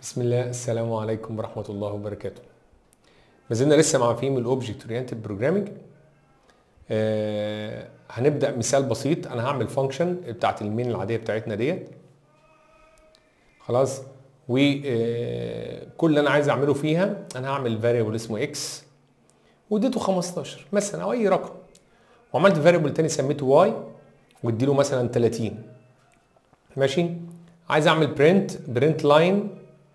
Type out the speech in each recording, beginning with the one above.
بسم الله السلام عليكم ورحمة الله وبركاته ما زلنا لسه مع فيلم الاوبجكت اورينتد بروجرامنج هنبدا مثال بسيط انا هعمل فانكشن بتاعت المين العاديه بتاعتنا ديت خلاص وكل اللي انا عايز اعمله فيها انا هعمل فاريبل اسمه اكس واديته 15 مثلا او اي رقم وعملت فاريبل تاني سميته واي واديله مثلا 30 ماشي عايز اعمل برنت برنت لاين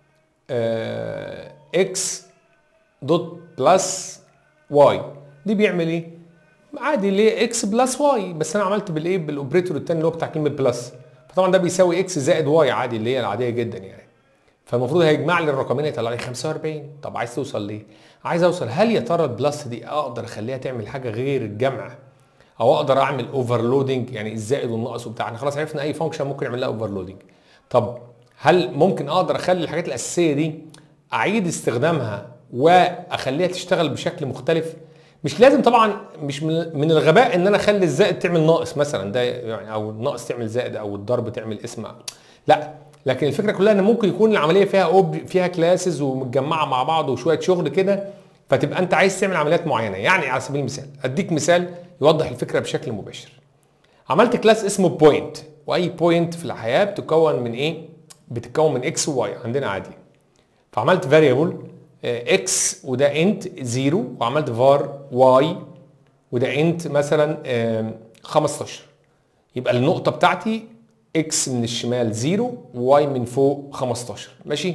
اكس دوت بلس واي دي بيعمل ايه عادي ليه اكس بلس واي بس انا عملت بالايه بالاوبريتور الثاني اللي هو بتاع كلمه بلس فطبعا ده بيساوي اكس زائد واي عادي اللي هي العاديه جدا يعني فالمفروض هيجمع لي الرقمين يطلع لي 45 طب عايز توصل ليه عايز اوصل هل يا ترى البلس دي اقدر اخليها تعمل حاجه غير الجمع او اقدر اعمل اوفرلودنج يعني الزائد والناقص وبتاع احنا خلاص عرفنا اي فانكشن ممكن نعمل لها اوفرلودنج طب هل ممكن اقدر اخلي الحاجات الاساسيه دي اعيد استخدامها واخليها تشتغل بشكل مختلف مش لازم طبعا مش من الغباء ان انا اخلي الزائد تعمل ناقص مثلا ده يعني او الناقص تعمل زائد او الضرب تعمل اسم لا لكن الفكره كلها ان ممكن يكون العمليه فيها أوب فيها كلاسز ومتجمعه مع بعض وشويه شغل كده فتبقى انت عايز تعمل عمليات معينه يعني على سبيل المثال اديك مثال يوضح الفكره بشكل مباشر عملت كلاس اسمه بوينت واي بوينت في الحياه بتتكون من ايه بتتكون من اكس وواي عندنا عادي فعملت فاريبل اكس وده انت زيرو وعملت فار واي وده انت مثلا 15 يبقى النقطة بتاعتي اكس من الشمال زيرو وواي من فوق 15 ماشي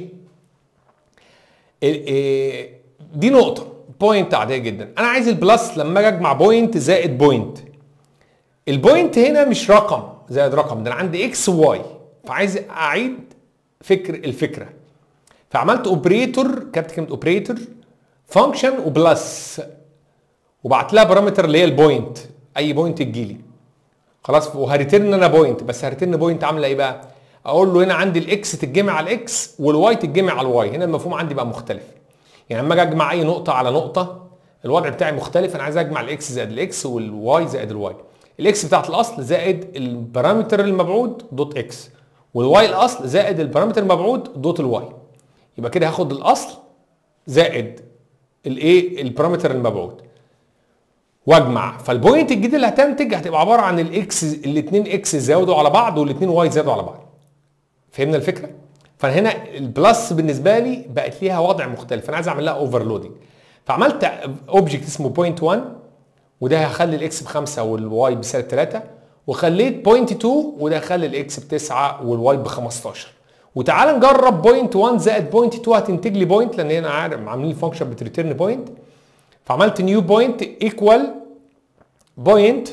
دي نقطة بوينت عادية جدا انا عايز البلس لما اجي اجمع بوينت زائد بوينت البوينت هنا مش رقم زائد رقم ده انا عندي اكس وواي فعايز اعيد فكر الفكره فعملت اوبريتور كتبت كلمه اوبريتور فانكشن وبلس وبعت لها بارامتر اللي هي البوينت اي بوينت تجيلي خلاص وهريترن انا بوينت بس هريترن بوينت عامله ايه بقى اقول له هنا عندي الاكس تتجمع على الاكس والواي تتجمع على الواي هنا المفهوم عندي بقى مختلف يعني لما اجي اجمع اي نقطه على نقطه الوضع بتاعي مختلف انا عايز اجمع الاكس زائد الاكس والواي زائد الواي الاكس بتاعت الاصل زائد البارامتر المبعوث دوت اكس والواي الاصل زائد البارامتر المبعوث دوت الواي يبقى كده هاخد الاصل زائد الايه البارامتر المبعوث واجمع فالبوينت الجديده اللي هتنتج هتبقى عباره عن الاكس الاثنين اكس زودوا على بعض والاثنين واي زادوا على بعض فهمنا الفكره فهنا البلس بالنسبه لي بقت ليها وضع مختلف انا عايز اعمل لها اوفرلودنج فعملت اوبجكت اسمه بوينت 1 وده هخلي الاكس بخمسه والواي بسالب 3 وخليت بوينت 2 وده هخلي الاكس بتسعه والواي ب 15 وتعال نجرب بوينت 1 زائد بوينت 2 هتنتج لي بوينت لان هنا عارف عاملين فانكشن بتريتيرن بوينت فعملت نيو بوينت ايكوال بوينت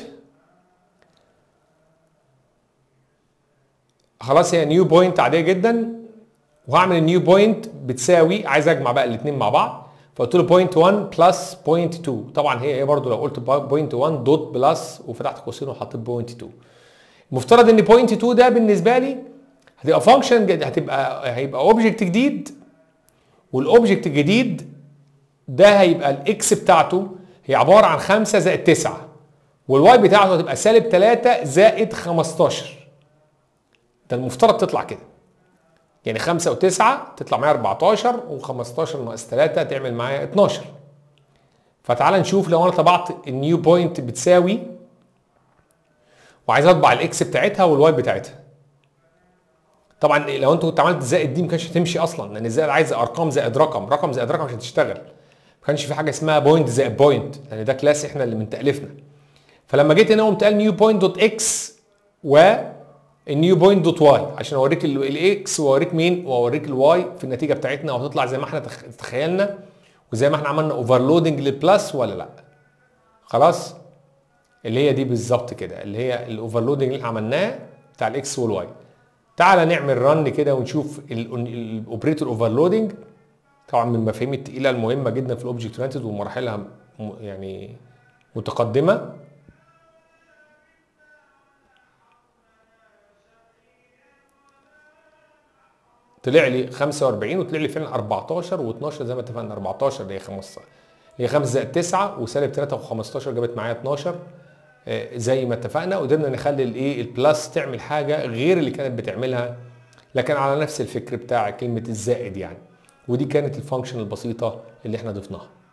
خلاص هي نيو بوينت عاديه جدا وهعمل النيو بوينت بتساوي عايز اجمع بقى الاثنين مع بعض فقلت له بوينت 1 بلس بوينت 2 طبعا هي ايه برضه لو قلت بوينت 1 دوت بلس وفتحت قوسين وحطيت بوينت 2 المفترض ان بوينت 2 ده بالنسبه لي هتبقى فانكشن هتبقى هيبقى اوبجكت جديد والاوبجكت الجديد ده هيبقى الاكس بتاعته هي عباره عن 5 زائد 9 والواي بتاعته هتبقى سالب 3 زائد 15 ده المفترض تطلع كده يعني 5 و9 تطلع معايا 14 و15 ناقص 3 تعمل معايا 12 فتعال نشوف لو انا طبعت النيو بوينت بتساوي وعايز اطبع الاكس بتاعتها والواي بتاعتها طبعا لو انت كنت عملت زائد دي ما كانش هتمشي اصلا لان الزائد عايز ارقام زائد رقم رقم زائد رقم عشان تشتغل ما كانش في حاجه اسمها بوينت زائد بوينت لان ده كلاس احنا اللي من تاليفنا فلما جيت هنا قمت قال نيو بوينت دوت اكس والنيو بوينت دوت واي عشان اوريك الاكس واوريك مين واوريك الواي في النتيجه بتاعتنا وهتطلع زي ما احنا تخيلنا وزي ما احنا عملنا اوفرلودنج للبلس ولا لا خلاص اللي هي دي بالظبط كده اللي هي الاوفرلودنج اللي احنا عملناه بتاع الاكس والواي تعالى نعمل رن كده ونشوف الاوبريتور اوفرلودنج طبعا من المفاهيم الثقيله المهمه جدا في الاوبجكت اورينتد ومراحلها يعني متقدمه طلع لي 45 وطلع لي فعلا 14 و12 زي ما اتفقنا 14 اللي هي 15 اللي هي 5 زائد 9 وسالب 3 و15 جابت معايا 12 زي ما اتفقنا قدرنا نخلي الايه البلس تعمل حاجه غير اللي كانت بتعملها لكن على نفس الفكر بتاع كلمه الزائد يعني ودي كانت الفانكشن البسيطه اللي احنا ضفناها